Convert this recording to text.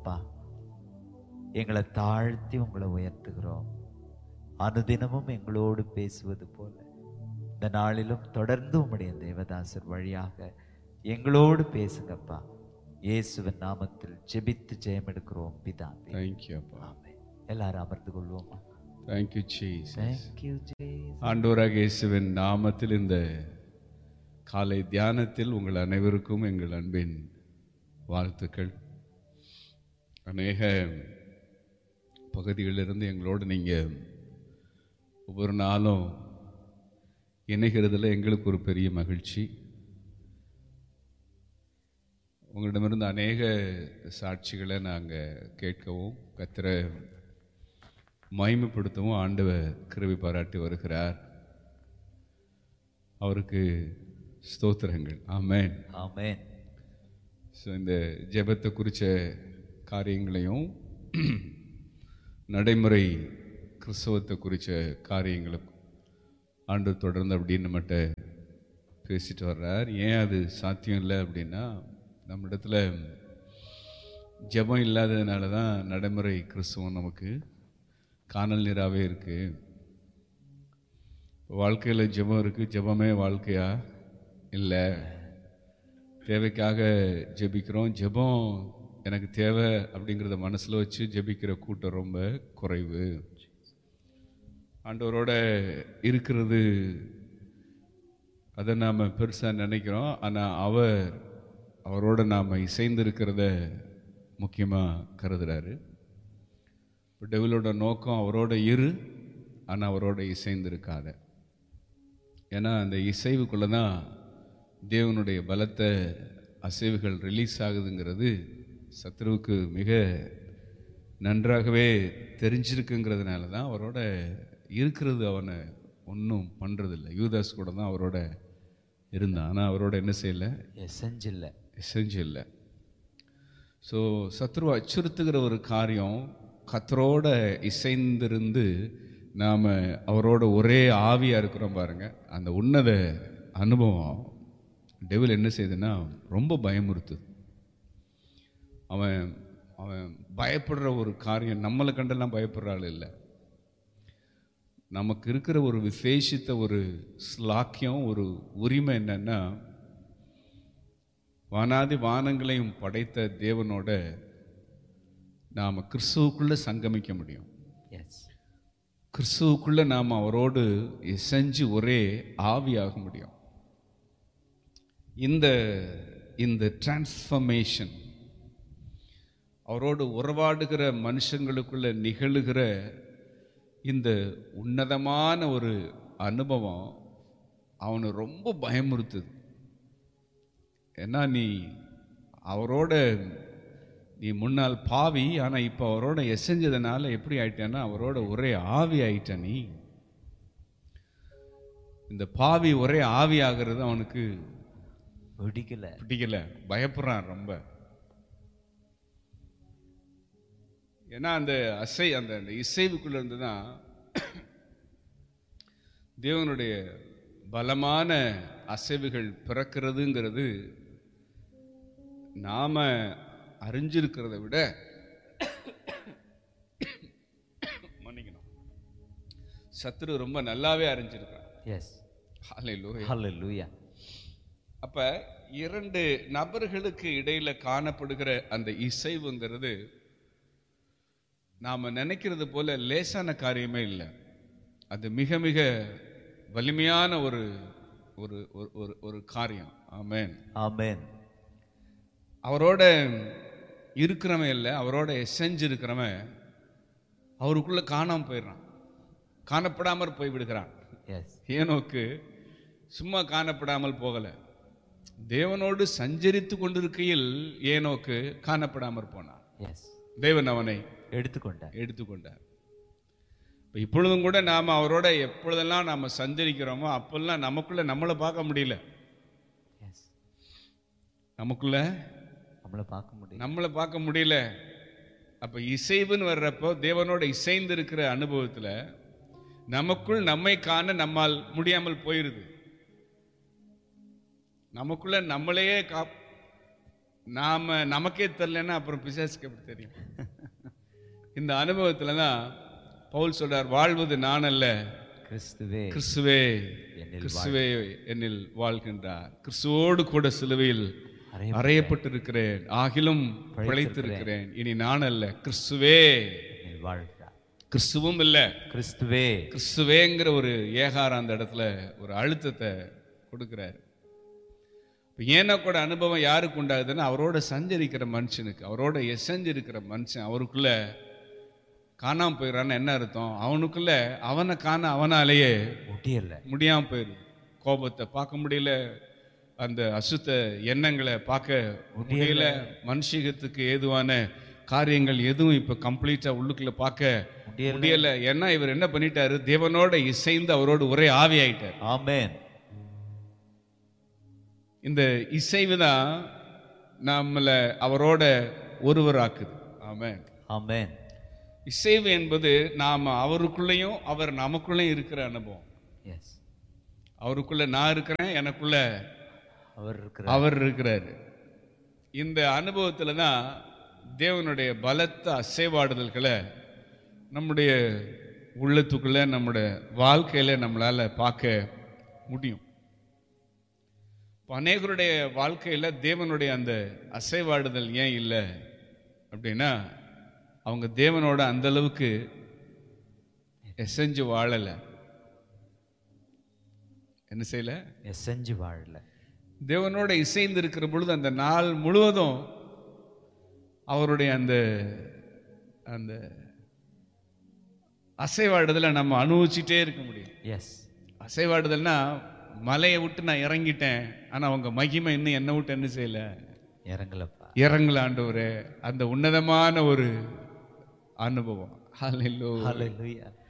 அப்பா எங்களை தாழ்த்தி உங்களை உயர்த்துகிறோம் அனுதினமும் எங்களோடு பேசுவது போல இந்த நாளிலும் தொடர்ந்து உம்முடைய தேவதாசர் வழியாக எங்களோடு பேசுங்கப்பா இயேசுவின் நாமத்தில் ஜெபித்து ஜெயம் எடுக்கிறோம் பிதாவே தேங்க்யூ அப்பா ஆமென். எல்லாரும் அமர்ந்து கொள்வோமா தேங்க்யூ ஜீசஸ் தேங்க்யூ ஜேஸ் ஆண்டவராக இயேசுவின் நாமத்தில் இந்த காலை தியானத்தில் உங்கள் அனைவருக்கும் எங்கள் அன்பின் வாழ்த்துக்கள் அநேக பகுதிகளிலிருந்து எங்களோடு நீங்கள் ஒவ்வொரு நாளும் இணைகிறதுல எங்களுக்கு ஒரு பெரிய மகிழ்ச்சி உங்களிடமிருந்து அநேக சாட்சிகளை நாங்கள் கேட்கவும் கத்திர மகிமைப்படுத்தவும் ஆண்டவர் கிருபை பாராட்டி வருகிறார் அவருக்கு ஸ்தோத்திரங்கள் ஆமென் ஆமென் ஸோ இந்த ஜெபத்தை குறித்த காரியங்களையும் நடைமுறை கிறிஸ்தவத்தை குறித்த காரியங்களும் ஆண்டு தொடர்ந்து அப்படின்னு மட்டும் பேசிட்டு வர்றார் ஏன் அது சாத்தியம் இல்லை அப்படின்னா நம்ம இடத்துல ஜெபம் இல்லாததுனால தான் நடைமுறை கிறிஸ்தவம் நமக்கு காணல் நீராகவே இருக்குது வாழ்க்கையில் ஜெபம் இருக்குது ஜெபமே வாழ்க்கையா இல்லை தேவைக்காக ஜெபிக்கிறோம் ஜெபம் எனக்கு தேவை அப்படிங்கிறத மனசில் வச்சு ஜெபிக்கிற கூட்டம் ரொம்ப குறைவு ஆண்டவரோட இருக்கிறது அதை நாம் பெருசாக நினைக்கிறோம் ஆனால் அவர் அவரோட நாம் இசைந்து இருக்கிறத முக்கியமாக கருதுறாரு இப்போ டெவிலோட நோக்கம் அவரோட இரு ஆனால் அவரோட இசைந்து இருக்காத ஏன்னா அந்த இசைவுக்குள்ளே தான் தேவனுடைய பலத்த அசைவுகள் ரிலீஸ் ஆகுதுங்கிறது சத்ருவுக்கு மிக நன்றாகவே தெரிஞ்சிருக்குங்கிறதுனால தான் அவரோட இருக்கிறது அவனை ஒன்றும் பண்ணுறதில்ல யூதாஸ் கூட தான் அவரோட இருந்தான் ஆனால் அவரோட என்ன செய்யலை எசஞ்சில்ல செஞ்சு இல்லை ஸோ சத்ருவை அச்சுறுத்துகிற ஒரு காரியம் கத்தரோட இசைந்திருந்து நாம் அவரோட ஒரே ஆவியாக இருக்கிறோம் பாருங்க அந்த உன்னத அனுபவம் டெவில் என்ன செய்யுதுன்னா ரொம்ப பயமுறுத்துது அவன் அவன் பயப்படுற ஒரு காரியம் நம்மளை கண்டெல்லாம் பயப்படுற ஆள் இல்லை நமக்கு இருக்கிற ஒரு விசேஷித்த ஒரு ஸ்லாக்கியம் ஒரு உரிமை என்னன்னா வானாதி வானங்களையும் படைத்த தேவனோட நாம் கிறிஸ்துவுக்குள்ளே சங்கமிக்க முடியும் எஸ் கிறிஸ்துவுக்குள்ளே நாம் அவரோடு இசைஞ்சு ஒரே ஆவியாக முடியும் இந்த இந்த டிரான்ஸ்ஃபர்மேஷன் அவரோடு உறவாடுகிற மனுஷங்களுக்குள்ள நிகழுகிற இந்த உன்னதமான ஒரு அனுபவம் அவனை ரொம்ப பயமுறுத்துது ஏன்னா நீ அவரோட நீ முன்னால் பாவி ஆனால் இப்போ அவரோட எசைஞ்சதுனால எப்படி ஆயிட்டேன்னா அவரோட ஒரே ஆவி ஆயிட்ட நீ இந்த பாவி ஒரே ஆவி ஆகிறது அவனுக்கு பிடிக்கல பிடிக்கல பயப்படுறான் ரொம்ப ஏன்னா அந்த அசை அந்த அந்த இசைவுக்குள்ள இருந்து தான் தேவனுடைய பலமான அசைவுகள் பிறக்கிறதுங்கிறது நாம அறிஞ்சிருக்கிறத விட மன்னிக்கணும் சத்துரு ரொம்ப நல்லாவே அறிஞ்சிருக்கிறான் எஸ் ஹalleluya ஹalleluya அப்ப இரண்டு நபர்களுக்கு இடையில காணப்படுகிற அந்த இசைவுங்கிறது நாம நினைக்கிறது போல லேசான காரியமே இல்லை அது மிக மிக வலிமையான ஒரு ஒரு ஒரு- ஒரு ஒரு காரியம் ஆமென் ஆமென் அவரோட இருக்கிறவன் இல்லை அவரோட எசைஞ்சு இருக்கிறவன் அவருக்குள்ள காணாம போயிடுறான் காணப்படாமற் போய் விடுகிறான் எஸ் ஏனோக்கு சும்மா காணப்படாமல் போகல தேவனோடு சஞ்சரித்து கொண்டிருக்கையில் ஏனோக்கு காணப்படாமற் போனான் எஸ் தேவன் அவனை எடுத்துக்கொண்டார் எடுத்துக்கொண்டார் இப்ப இப்பொழுதும் கூட நாம அவரோட எப்பொழுதெல்லாம் நாம சஞ்சரிக்கிறோமோ அப்பெல்லாம் நமக்குள்ள நம்மளை பார்க்க முடியல எஸ் நமக்குள்ள நம்மளை பார்க்க முடியும் நம்மளை பார்க்க முடியல அப்ப இசைவுன்னு வர்றப்போ தேவனோட இசைந்து இருக்கிற அனுபவத்துல நமக்குள் நம்மை காண நம்மால் முடியாமல் போயிருது நமக்குள்ள நம்மளையே கா நாம நமக்கே தெரிலன்னா அப்புறம் பிசாசுக்கு எப்படி தெரியும் இந்த அனுபவத்துல தான் பவுல் சொல்றார் வாழ்வது நான் அல்ல கிறிஸ்துவே கிறிஸ்துவே என்னில் கிறிஸ்துவே என்னில் வாழ்கின்றார் கிறிஸ்துவோடு கூட சிலுவையில் அறைய- அறையப்பட்டிருக்கிறேன் ஆகிலும் பிழைத்திருக்கிறேன் இனி நான் அல்ல கிறிஸ்துவே என்னில் வாழ்கிறார் கிறிஸ்துவும் இல்ல கிறிஸ்துவே கிறிஸ்துவேங்கிற ஒரு ஏகாரம் அந்த இடத்துல ஒரு அழுத்தத்தை கொடுக்கிறாரு இப்ப ஏன்னா கூட அனுபவம் யாருக்கு உண்டாகுதுன்னா அவரோட சஞ்சரிக்கிற மனுஷனுக்கு அவரோட எசஞ்சிருக்கிற மனுஷன் அவருக்குள்ள காணாம போயிடறான்னு என்ன அர்த்தம் அவனுக்குள்ள அவனை காண அவனாலேயே முடியல முடியாம போயிடுது கோபத்தை பார்க்க முடியல அந்த அசுத்த எண்ணங்களை பார்க்க முடியல மனுஷிகத்துக்கு ஏதுவான காரியங்கள் எதுவும் இப்ப கம்ப்ளீட்டா உள்ளுக்குள்ள பார்க்க முடியல முடியல ஏன்னா இவர் என்ன பண்ணிட்டாரு தேவனோட இசைந்து அவரோடு ஒரே ஆவி ஆயிட்டார் ஆமென் இந்த இசைவு தான் நம்மள அவரோட ஒருவராக்குது ஆமென் ஆமென் இசைவு என்பது நாம அவருக்குள்ளேயும் அவர் நமக்குள்ளேயும் இருக்கிற அனுபவம் எஸ் அவருக்குள்ள நான் இருக்கிறேன் எனக்குள்ள அவர் இருக்கிற அவர் இருக்கிறாரு இந்த அனுபவத்துல தான் தேவனுடைய பலத்த அசைவாடுதல்களை நம்முடைய உள்ளத்துக்குள்ள நம்முடைய வாழ்க்கையில நம்மளால பார்க்க முடியும் இப்ப அநேகருடைய வாழ்க்கையில தேவனுடைய அந்த அசைவாடுதல் ஏன் இல்லை அப்படின்னா அவங்க தேவனோட அந்த அளவுக்கு எசைஞ்சு வாழல என்ன செய்யல எசஞ்சு வாழல தேவனோட இசைந்து இருக்கிற பொழுது அந்த நாள் முழுவதும் அவருடைய அந்த அந்த அசைவாடுதலை நம்ம அனுபவிச்சுட்டே இருக்க முடியும் எஸ் அசைவாடுதல்னா மலையை விட்டு நான் இறங்கிட்டேன் ஆனா அவங்க மகிமை இன்னும் என்னை விட்டு என்ன செய்யல இறங்கலப்பா இறங்கல ஆண்டவரே அந்த உன்னதமான ஒரு அனுபவம் ஹalleluya ஹalleluya